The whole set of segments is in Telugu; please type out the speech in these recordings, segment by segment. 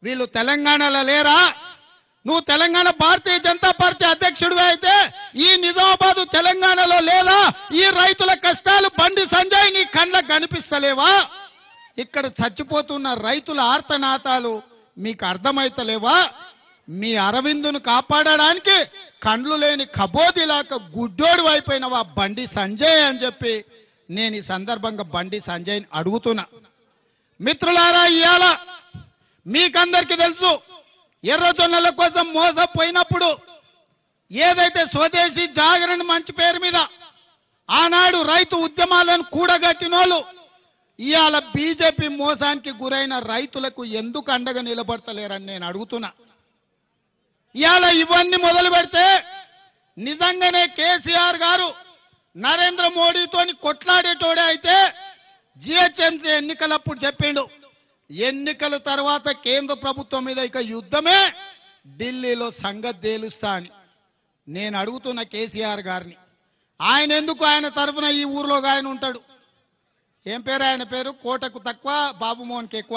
వీళ్ళు తెలంగాణలో లేరా నువ్వు తెలంగాణ భారతీయ జనతా పార్టీ అధ్యక్షుడివి అయితే ఈ నిజామాబాద్ తెలంగాణలో లేదా ఈ రైతుల కష్టాలు బండి సంజయ్ నీ కళ్ళకు కనిపిస్తలేవా ఇక్కడ చచ్చిపోతున్న రైతుల ఆర్తనాతాలు మీకు అర్థమైతలేవా మీ అరవిందును కాపాడడానికి కండ్లు లేని కబోదిలాక గుడ్డోడు అయిపోయినవా బండి సంజయ్ అని చెప్పి నేను ఈ సందర్భంగా బండి సంజయ్ని అడుగుతున్నా మిత్రులారా ఇవాళ మీకందరికీ తెలుసు ఎర్రజొన్నల కోసం మోసపోయినప్పుడు ఏదైతే స్వదేశీ జాగరణ మంచి పేరు మీద ఆనాడు రైతు ఉద్యమాలను కూడగట్టినోళ్ళు ఇవాళ బీజేపీ మోసానికి గురైన రైతులకు ఎందుకు అండగా నిలబడతలేరని నేను అడుగుతున్నా ఇవాళ ఇవన్నీ మొదలు పెడితే నిజంగానే కేసీఆర్ గారు నరేంద్ర మోడీతోని కొట్లాడేటోడే అయితే జిహెచ్ఎంసీ ఎన్నికలప్పుడు చెప్పిండు ఎన్నికల తర్వాత కేంద్ర ప్రభుత్వం మీద ఇక యుద్ధమే ఢిల్లీలో సంగతి తేలుస్తా అని నేను అడుగుతున్న కేసీఆర్ గారిని ఆయన ఎందుకు ఆయన తరఫున ఈ ఊర్లో ఒక ఆయన ఉంటాడు ఏం పేరు ఆయన పేరు కోటకు తక్కువ బాబు మోహన్కి ఎక్కువ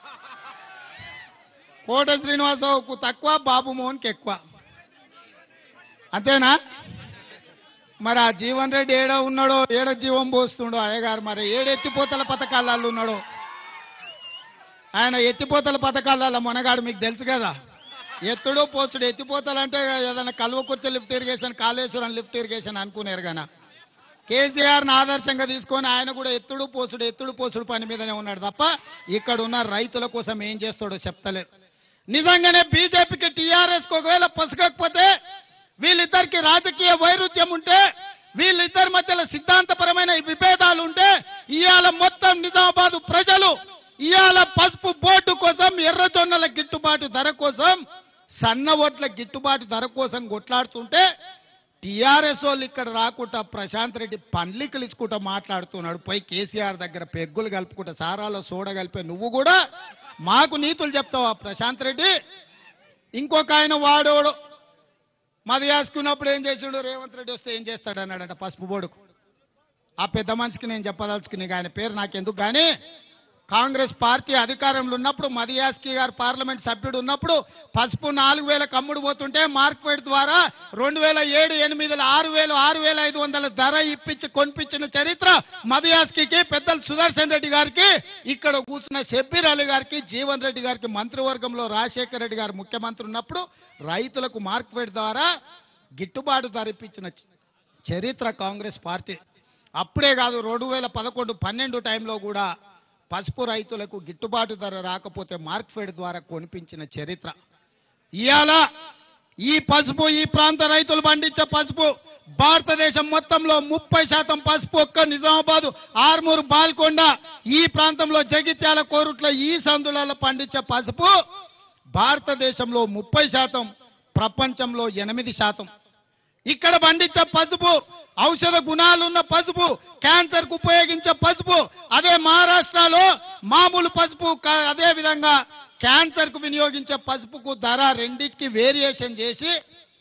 కోట శ్రీనివాసరావుకు తక్కువ బాబు మోహన్కి ఎక్కువ అంతేనా మరి ఆ జీవన్ రెడ్డి ఏడ ఉన్నాడో ఏడ జీవం పోస్తుండో అయ్యగారు మరి ఏడు ఎత్తిపోతల పథకాలలో ఉన్నాడో ఆయన ఎత్తిపోతల పథకాలలో మొనగాడు మీకు తెలుసు కదా ఎత్తుడు పోతుడు ఎత్తిపోతలు అంటే ఏదైనా Kalwakurthy lift irrigation Kaleshwaram lift irrigation అనుకునేరు గాన కేసీఆర్ ఆదర్శంగా తీసుకొని ఆయన కూడా ఎత్తుడు పోసుడు ఎత్తుడు పోసుడు పని మీదనే ఉన్నాడు తప్ప ఇక్కడ ఉన్న రైతుల కోసం ఏం చేస్తాడో చెప్తలేదు నిజంగానే బీజేపీకి టీఆర్ఎస్ కు ఒకవేళ పొసగకపోతే వీళ్ళిద్దరికి రాజకీయ వైరుధ్యం ఉంటే వీళ్ళిద్దరి మధ్యలో సిద్ధాంతపరమైన విభేదాలు ఉంటే ఇవాళ మొత్తం నిజామాబాద్ ప్రజలు ఇవాళ పసుపు బోర్డు కోసం ఎర్రజొన్నల గిట్టుబాటు ధర కోసం సన్న ఓట్ల గిట్టుబాటు ధర కోసం కొట్లాడుతుంటే టీఆర్ఎస్ వాళ్ళు ఇక్కడ రాకుండా ప్రశాంత్ రెడ్డి పండ్లికలు ఇచ్చుకుంటా మాట్లాడుతున్నాడు పోయి కేసీఆర్ దగ్గర పెగ్గులు కలుపుకుంటా సారాలో సోడ కలిపే నువ్వు కూడా మాకు నీతులు చెప్తావా ప్రశాంత్ రెడ్డి ఇంకొక ఆయన వాడోడు మది వేసుకున్నప్పుడు ఏం చేసాడు రేవంత్ రెడ్డి వస్తే ఏం చేస్తాడు అన్నాడంట పసుపు బోడుకు ఆ పెద్ద మనిషికి నేను చెప్పదలుచుకుని ఆయన పేరు నాకెందుకు కానీ కాంగ్రెస్ పార్టీ అధికారంలో ఉన్నప్పుడు మదియాస్కి గారు పార్లమెంట్ సభ్యుడు ఉన్నప్పుడు పసుపు నాలుగు వేల కమ్ముడు పోతుంటే మార్కెట్ ద్వారా రెండు వేల ఏడు ఎనిమిదిలో ఆరు వేలు ఆరు వేల ఐదు వందల ధర ఇప్పించి కొనిపించిన చరిత్ర మదియాస్కి పెద్దలు సుదర్శన్ రెడ్డి గారికి ఇక్కడ కూర్చున్న షబ్బీర్ అలీ గారికి జీవన్ రెడ్డి గారికి మంత్రివర్గంలో రాజశేఖర రెడ్డి గారు ముఖ్యమంత్రి ఉన్నప్పుడు రైతులకు మార్కెట్ ద్వారా గిట్టుబాటు ధర ఇప్పించిన చ- చరిత్ర కాంగ్రెస్ పార్టీ అప్పుడే కాదు రెండు వేల పదకొండు పన్నెండు టైంలో కూడా పసుపు రైతులకు గిట్టుబాటు ధర రాకపోతే మార్క్ఫెడ్ ద్వారా కొనిపించిన చరిత్ర ఇవాళ ఈ పసుపు ఈ ప్రాంత రైతులు పండించే పసుపు భారతదేశం మొత్తంలో ముప్పై శాతం పసుపు ఒక్క నిజామాబాద్ ఆర్మూరు బాల్కొండ ఈ ప్రాంతంలో జగిత్యాల కోరుట్ల ఈ సందులలో పండించే పసుపు భారతదేశంలో ముప్పై శాతం ప్రపంచంలో ఎనిమిది శాతం ఇక్కడ పండించే పసుపు ఔషధ గుణాలున్న పసుపు క్యాన్సర్ కు ఉపయోగించే పసుపు అదే మహారాష్ట్రలో మామూలు పసుపు క- అదే విధంగా క్యాన్సర్ కు వినియోగించే పసుపుకు ధర రెండింటికి వేరియేషన్ చేసి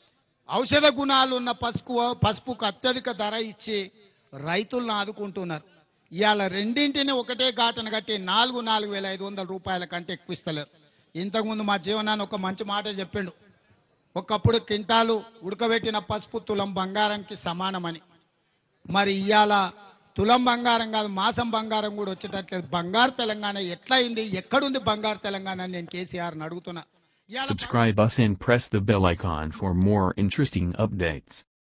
ఔషధ గుణాలు ఉన్న పసుపు పసుపుకు అత్యధిక ధర ఇచ్చి రైతులను ఆదుకుంటున్నారు ఇవాళ రెండింటిని ఒకటే ఘాటన కట్టి నాలుగు నాలుగు వేల ఐదు వందల రూపాయల కంటే ఎక్కువ ఇస్తలేరు ఇంతకుముందు మా జీవనాన్ని ఒక మంచి మాట చెప్పిండు ఒకప్పుడు కింటాలు ఉడకబెట్టిన పసుపు తులం బంగారంకి సమానమని మరి ఇవాళ తులం బంగారం కాదు మాసం బంగారం కూడా వచ్చేటట్లేదు బంగారు తెలంగాణ ఎట్లా అయింది ఎక్కడుంది బంగారు తెలంగాణ అని నేను కేసీఆర్ని అడుగుతున్నా ఇవాళ Subscribe us and press the bell icon for more interesting updates.